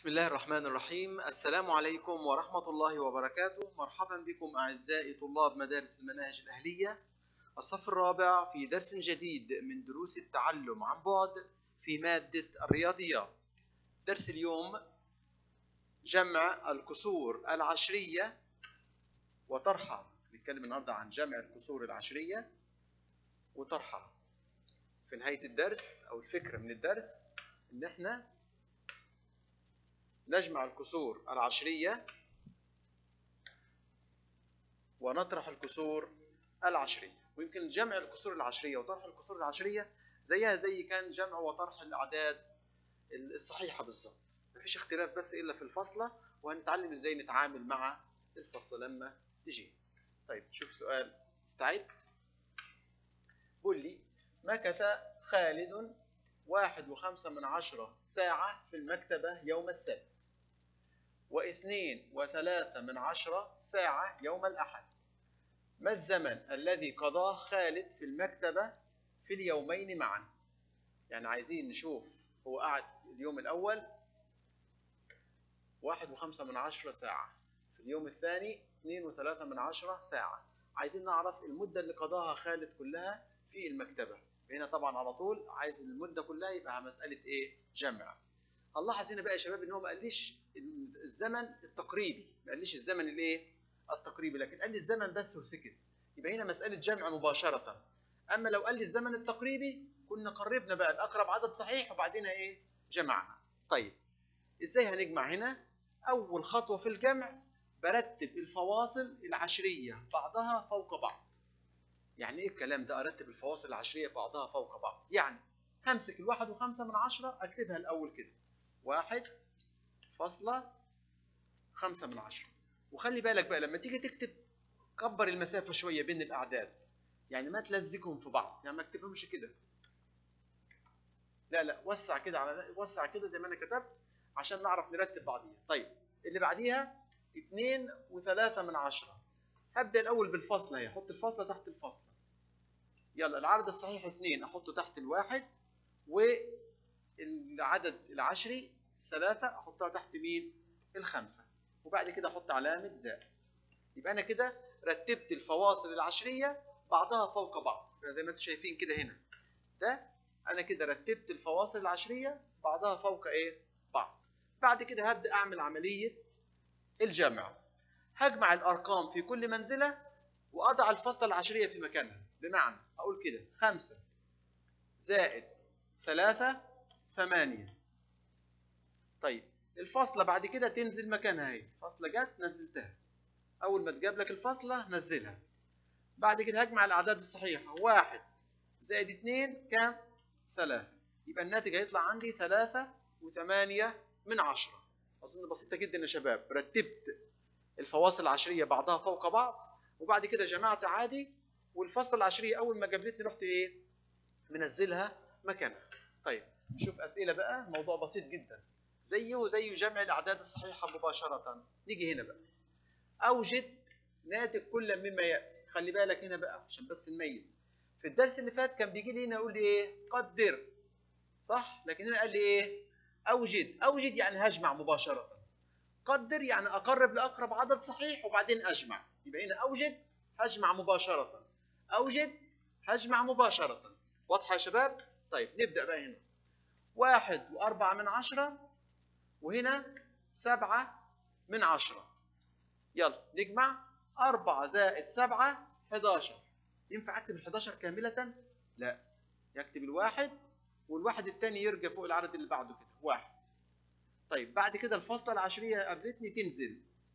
بسم الله الرحمن الرحيم السلام عليكم ورحمة الله وبركاته مرحبا بكم أعزائي طلاب مدارس المناهج الأهلية الصف الرابع في درس جديد من دروس التعلم عن بعد في مادة الرياضيات درس اليوم جمع الكسور العشرية وطرحها نتكلم النهارده عن جمع الكسور العشرية وطرحها في نهاية الدرس أو الفكرة من الدرس إن إحنا نجمع الكسور العشرية ونطرح الكسور العشرية ويمكن جمع الكسور العشرية وطرح الكسور العشرية زيها زي كان جمع وطرح الأعداد الصحيحة بالظبط مفيش اختلاف بس إلا في الفصلة وهنتعلم إزاي نتعامل مع الفصلة لما تجي طيب شوف سؤال استعد قول لي مكث خالد واحد وخمسة من عشرة ساعة في المكتبة يوم السبت واثنين وثلاثة من عشرة ساعة يوم الأحد ما الزمن الذي قضاه خالد في المكتبة في اليومين معا يعني عايزين نشوف هو قعد اليوم الأول واحد وخمسة من عشرة ساعة في اليوم الثاني اثنين وثلاثة من عشرة ساعة عايزين نعرف المدة اللي قضاها خالد كلها في المكتبة هنا طبعا على طول عايز المدة كلها يبقى مسألة ايه جمع هنلاحظ هنا بقى يا شباب ان هو ما قاليش الزمن التقريبي ما قاليش الزمن الايه التقريبي لكن قال لي الزمن بس وسكت يبقى هنا مسألة جمع مباشرة اما لو قال لي الزمن التقريبي كنا قربنا بقى الاقرب عدد صحيح وبعدين ايه جمعنا طيب ازاي هنجمع هنا اول خطوة في الجمع برتب الفواصل العشرية بعضها فوق بعض يعني ايه الكلام ده ارتب الفواصل العشريه بعضها فوق بعض يعني همسك الواحد وخمسة من عشرة اكتبها الاول كده واحد فاصلة خمسة من عشرة وخلي بالك بقى لما تيجي تكتب كبر المسافة شوية بين الأعداد يعني ما تلزقهم في بعض يعني ما تكتبهمش كده لا لا وسع كده على وسع كده زي ما أنا كتبت عشان نعرف نرتب بعضيها طيب اللي بعديها اتنين وثلاثة من عشرة هبدأ الأول بالفاصلة اهي أحط الفاصلة تحت الفاصلة يلا العدد الصحيح اتنين أحطه تحت الواحد والعدد العشري ثلاثة أحطها تحت مين؟ الخمسة وبعد كده أحط علامة زائد يبقى أنا كده رتبت الفواصل العشرية بعضها فوق بعض زي ما انتم شايفين كده هنا ده أنا كده رتبت الفواصل العشرية بعضها فوق إيه؟ بعض بعد كده هبدأ أعمل عملية الجمع هجمع الأرقام في كل منزلة وأضع الفاصلة العشرية في مكانها بمعنى أقول كده خمسة زائد ثلاثة ثمانية طيب الفاصلة بعد كده تنزل مكانها اهي فاصلة جت نزلتها أول ما تجاب لك الفاصلة نزلها بعد كده هجمع الأعداد الصحيحة واحد زائد اتنين كام؟ ثلاثة يبقى الناتج هيطلع عندي ثلاثة وثمانية من عشرة أظن بسيطة جدا يا شباب رتبت الفواصل العشرية بعضها فوق بعض وبعد كده جمعت عادي والفاصلة العشرية أول ما قابلتني رحت إيه؟ منزلها مكانها. طيب نشوف أسئلة بقى موضوع بسيط جدا زيه زي جمع الأعداد الصحيحة مباشرة. نيجي هنا بقى. أوجد ناتج كل مما يأتي. خلي بالك هنا بقى عشان بس نميز. في الدرس اللي فات كان بيجي لي هنا يقول لي إيه؟ قدر. صح؟ لكن هنا قال لي إيه؟ أوجد. أوجد يعني هجمع مباشرة. قدر يعني اقرب لاقرب عدد صحيح وبعدين اجمع يبقى هنا اوجد هجمع مباشره اوجد هجمع مباشره واضحه يا شباب طيب نبدا بقى هنا واحد وأربعة من عشرة وهنا سبعة من عشرة يلا نجمع أربعة زائد سبعة 11 ينفع أكتب ال 11 كاملة؟ لا يكتب الواحد والواحد الثاني يرجع فوق العدد اللي بعده كده واحد طيب بعد كده الفاصلة العشرية قابلتني تنزل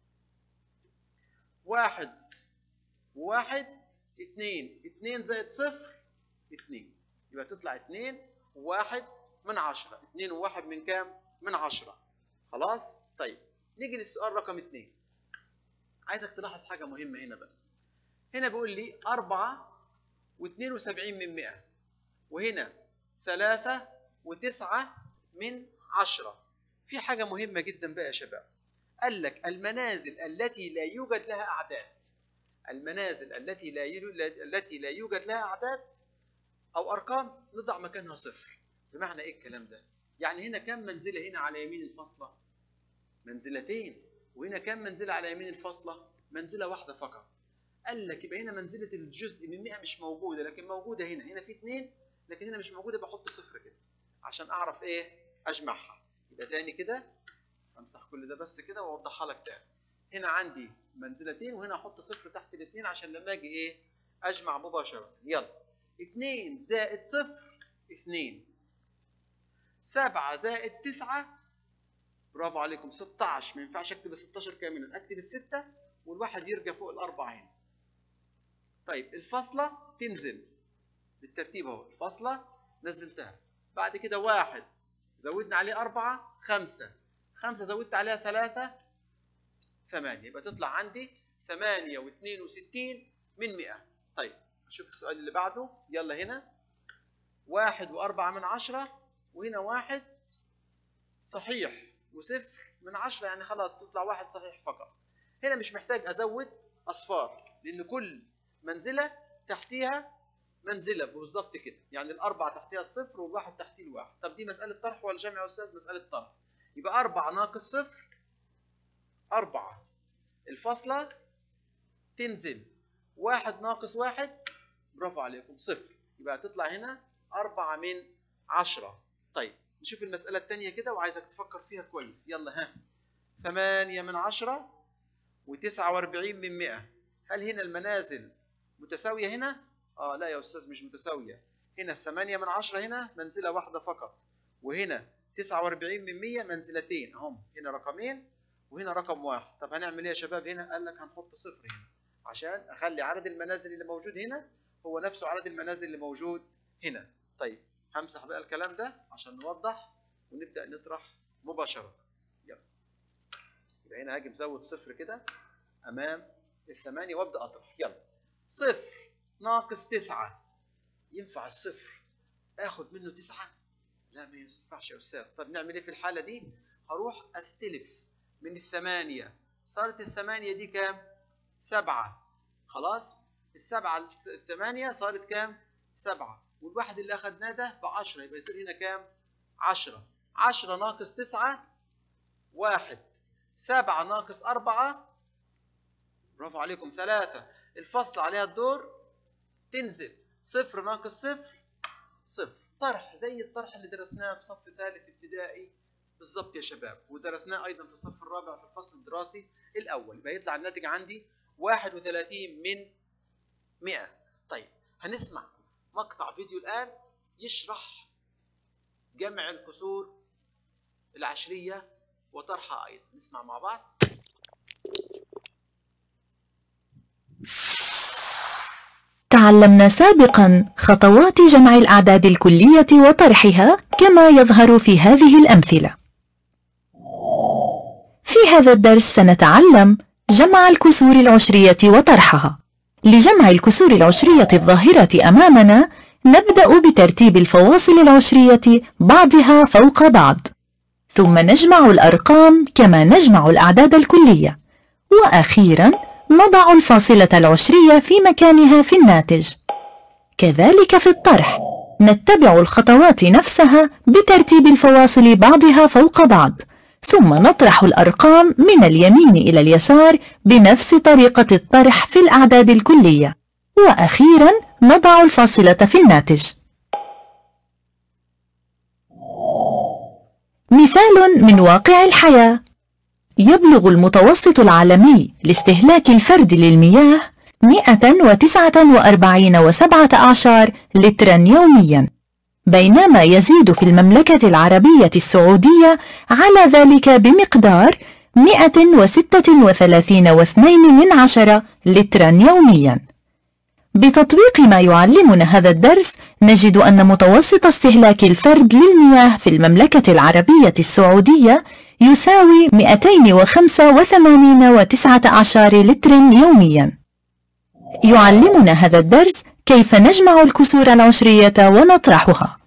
واحد واحد اتنين اتنين زائد صفر اتنين يبقى تطلع اتنين وواحد من عشرة اتنين وواحد من كام؟ من عشرة خلاص؟ طيب نيجي للسؤال رقم اتنين عايزك تلاحظ حاجة مهمة هنا بقى هنا بيقول لي أربعة واتنين وسبعين من مئة وهنا ثلاثة وتسعة من عشرة في حاجة مهمة جدا بقى يا شباب قال لك المنازل التي لا يوجد لها أعداد المنازل التي لا التي لا يوجد لها أعداد أو أرقام نضع مكانها صفر بمعنى إيه الكلام ده؟ يعني هنا كم منزلة هنا على يمين الفاصلة؟ منزلتين وهنا كام منزلة على يمين الفاصلة؟ منزلة واحدة فقط قال لك يبقى هنا منزلة الجزء من 100 مش موجودة لكن موجودة هنا هنا في اتنين لكن هنا مش موجودة بحط صفر كده عشان أعرف إيه أجمعها يبقى تاني كده أمسح كل ده بس كده وأوضحها لك تاني هنا عندي منزلتين وهنا أحط صفر تحت الاتنين عشان لما أجي إيه أجمع مباشرة يلا اتنين زائد صفر اتنين سبعة زائد تسعة برافو عليكم 16 ما ينفعش اكتب ال 16 كاملا اكتب الستة والواحد يرجع فوق الأربعة هنا طيب الفاصلة تنزل بالترتيب اهو الفاصلة نزلتها بعد كده واحد زودنا عليه أربعة خمسة خمسة زودت عليها ثلاثة ثمانية يبقى تطلع عندي ثمانية واثنين وستين من مئة طيب نشوف السؤال اللي بعده يلا هنا واحد وأربعة من عشرة وهنا واحد صحيح وصفر من عشرة يعني خلاص تطلع واحد صحيح فقط هنا مش محتاج أزود أصفار لأن كل منزلة تحتيها منزلة بالظبط كده يعني الأربعة تحتيها الصفر والواحد تحتيه الواحد طب دي مسألة طرح ولا جمع يا أستاذ مسألة طرح يبقى أربعة ناقص صفر أربعة الفاصلة تنزل واحد ناقص واحد برافو عليكم صفر يبقى هتطلع هنا أربعة من عشرة طيب نشوف المسألة التانية كده وعايزك تفكر فيها كويس يلا ها ثمانية من عشرة وتسعة واربعين من مئة هل هنا المنازل متساوية هنا؟ آه لا يا أستاذ مش متساوية هنا الثمانية من عشرة هنا منزلة واحدة فقط وهنا تسعة واربعين من مية منزلتين هم هنا رقمين وهنا رقم واحد طب هنعمل ايه يا شباب هنا قال لك هنحط صفر هنا عشان اخلي عدد المنازل اللي موجود هنا هو نفسه عدد المنازل اللي موجود هنا طيب همسح بقى الكلام ده عشان نوضح ونبدا نطرح مباشره يلا يبقى هنا هاجي مزود صفر كده امام الثمانية وابدا اطرح يلا صفر ناقص تسعة ينفع الصفر اخد منه تسعة لا ما ينفعش يا استاذ طب نعمل ايه في الحالة دي هروح استلف من الثمانية صارت الثمانية دي كام سبعة خلاص السبعة الثمانية صارت كام سبعة والواحد اللي اخدناه ده بعشرة يبقى يصير هنا كام عشرة عشرة ناقص تسعة واحد سبعة ناقص أربعة برافو عليكم ثلاثة الفصل عليها الدور تنزل صفر ناقص صفر صفر طرح زي الطرح اللي درسناه في صف ثالث ابتدائي بالظبط يا شباب ودرسناه أيضا في الصف الرابع في الفصل الدراسي الأول يبقى يطلع الناتج عندي 31 من 100 طيب هنسمع مقطع فيديو الآن يشرح جمع الكسور العشرية وطرحها أيضا نسمع مع بعض تعلمنا سابقا خطوات جمع الأعداد الكلية وطرحها كما يظهر في هذه الأمثلة في هذا الدرس سنتعلم جمع الكسور العشرية وطرحها لجمع الكسور العشرية الظاهرة أمامنا نبدأ بترتيب الفواصل العشرية بعضها فوق بعض ثم نجمع الأرقام كما نجمع الأعداد الكلية وأخيرا نضع الفاصلة العشرية في مكانها في الناتج كذلك في الطرح نتبع الخطوات نفسها بترتيب الفواصل بعضها فوق بعض ثم نطرح الأرقام من اليمين إلى اليسار بنفس طريقة الطرح في الأعداد الكلية وأخيرا نضع الفاصلة في الناتج مثال من واقع الحياة يبلغ المتوسط العالمي لاستهلاك الفرد للمياه 149.17 لترا يوميا بينما يزيد في المملكة العربية السعودية على ذلك بمقدار 136.2 لترا يوميا بتطبيق ما يعلمنا هذا الدرس نجد أن متوسط استهلاك الفرد للمياه في المملكة العربية السعودية يساوي 285.19 لتر يوميا يعلمنا هذا الدرس كيف نجمع الكسور العشرية ونطرحها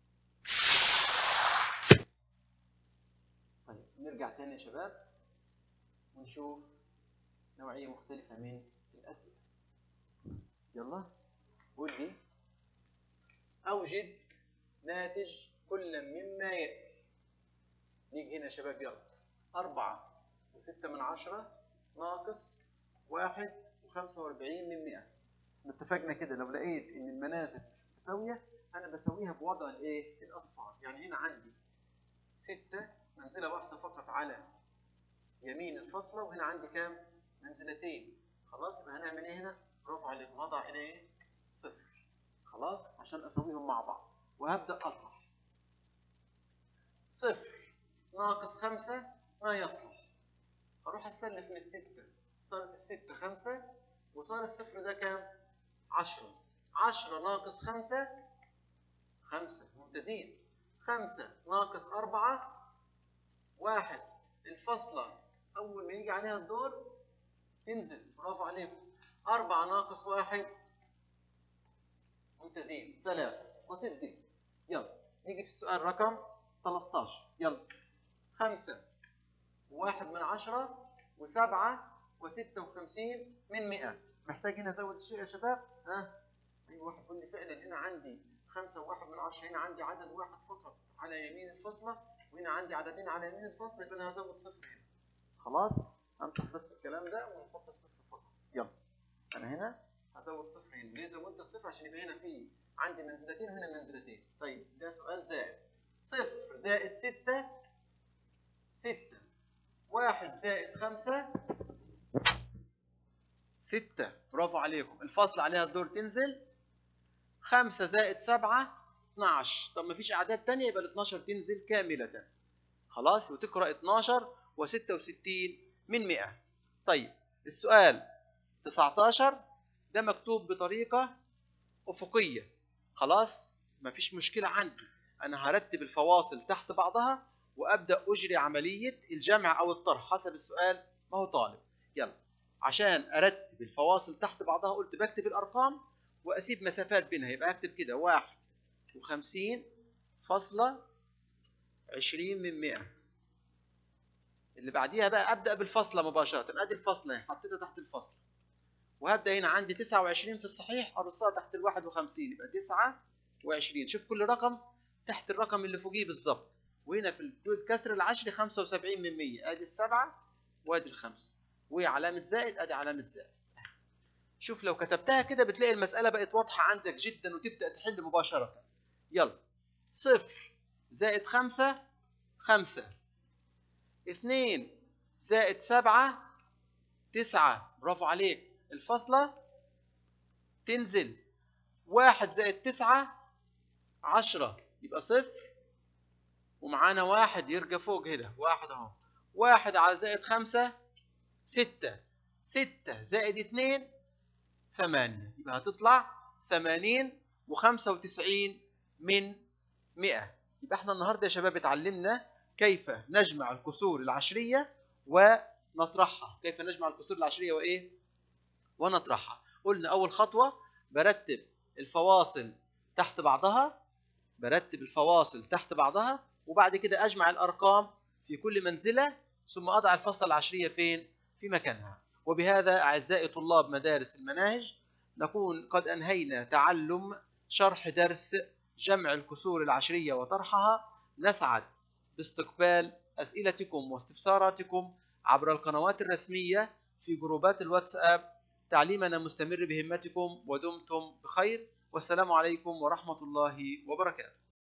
طيب نرجع تاني يا شباب ونشوف نوعية مختلفة من الأسئلة يلا قول لي أوجد ناتج كل مما يأتي نيجي هنا يا شباب يلا أربعة وستة من عشرة ناقص واحد وخمسة وأربعين من مئة اتفقنا كده لو لقيت إن المنازل مش متساوية أنا بسويها بوضع الإيه؟ الأصفار يعني هنا عندي ستة منزلة واحدة فقط على يمين الفصلة وهنا عندي كام؟ منزلتين خلاص يبقى هنعمل إيه هنا؟ برافو عليك وضع هنا إيه؟ صفر خلاص عشان أسويهم مع بعض وهبدأ أطرح صفر ناقص خمسة ما يصلح هروح أسلف من الستة صارت الستة خمسة وصار الصفر ده كام؟ عشرة عشرة ناقص خمسة خمسة ممتازين خمسة ناقص أربعة واحد الفصلة أول ما يجي عليها الدور تنزل برافو عليكم أربعة ناقص واحد ممتازين ثلاثة بسيط جدا يلا نيجي في السؤال رقم 13 يلا خمسة واحد من عشرة وسبعة وستة وخمسين من مئة محتاج هنا أزود شيء يا شباب ها أيوة واحد يقول لي فعلا هنا عندي خمسة وواحد من عشرة هنا عندي عدد واحد فقط على يمين الفصلة وهنا عندي عددين على يمين الفصل يبقى أنا هزود صفر هنا خلاص امسح بس الكلام ده ونحط الصفر فقط يلا انا هنا هزود صفر هنا ليه زودت الصفر عشان يبقى هنا في عندي منزلتين وهنا منزلتين طيب ده سؤال زائد صفر زائد ستة ستة واحد زائد خمسة ستة برافو عليكم الفصل عليها الدور تنزل خمسة زائد سبعة 12 طب ما فيش أعداد تانية يبقى ال 12 تنزل كاملة خلاص وتقرأ 12 و66 من 100 طيب السؤال 19 ده مكتوب بطريقة أفقية خلاص مفيش مشكلة عندي أنا هرتب الفواصل تحت بعضها وأبدأ أجري عملية الجمع أو الطرح حسب السؤال ما هو طالب يلا عشان أرتب الفواصل تحت بعضها قلت بكتب الأرقام وأسيب مسافات بينها يبقى أكتب كده واحد وخمسين فاصلة عشرين من مئة اللي بعديها بقى ابدا بالفصله مباشره ادي الفصله اهي حطيتها تحت الفصل وهبدا هنا عندي 29 في الصحيح ارصها تحت ال 51 يبقى 29 شوف كل رقم تحت الرقم اللي فوقيه بالظبط وهنا في الجزء كسر العشري 75 من 100 ادي السبعه وادي الخمسه وعلامه زائد ادي علامه زائد شوف لو كتبتها كده بتلاقي المساله بقت واضحه عندك جدا وتبدا تحل مباشره يلا صفر زائد خمسة خمسة اثنين زائد سبعة تسعة برافو عليك الفاصلة تنزل واحد زائد تسعة عشرة يبقى صفر ومعانا واحد يرجع فوق هنا واحد اهو واحد على زائد خمسة ستة ستة زائد اتنين ثمانية يبقى هتطلع ثمانين وخمسة وتسعين من مئة يبقى احنا النهاردة يا شباب اتعلمنا كيف نجمع الكسور العشرية ونطرحها كيف نجمع الكسور العشرية وإيه ونطرحها قلنا أول خطوة برتب الفواصل تحت بعضها برتب الفواصل تحت بعضها وبعد كده أجمع الأرقام في كل منزلة ثم أضع الفصل العشرية فين في مكانها وبهذا أعزائي طلاب مدارس المناهج نكون قد أنهينا تعلم شرح درس جمع الكسور العشرية وطرحها نسعد باستقبال أسئلتكم واستفساراتكم عبر القنوات الرسمية في جروبات الواتساب تعليمنا مستمر بهمتكم ودمتم بخير والسلام عليكم ورحمة الله وبركاته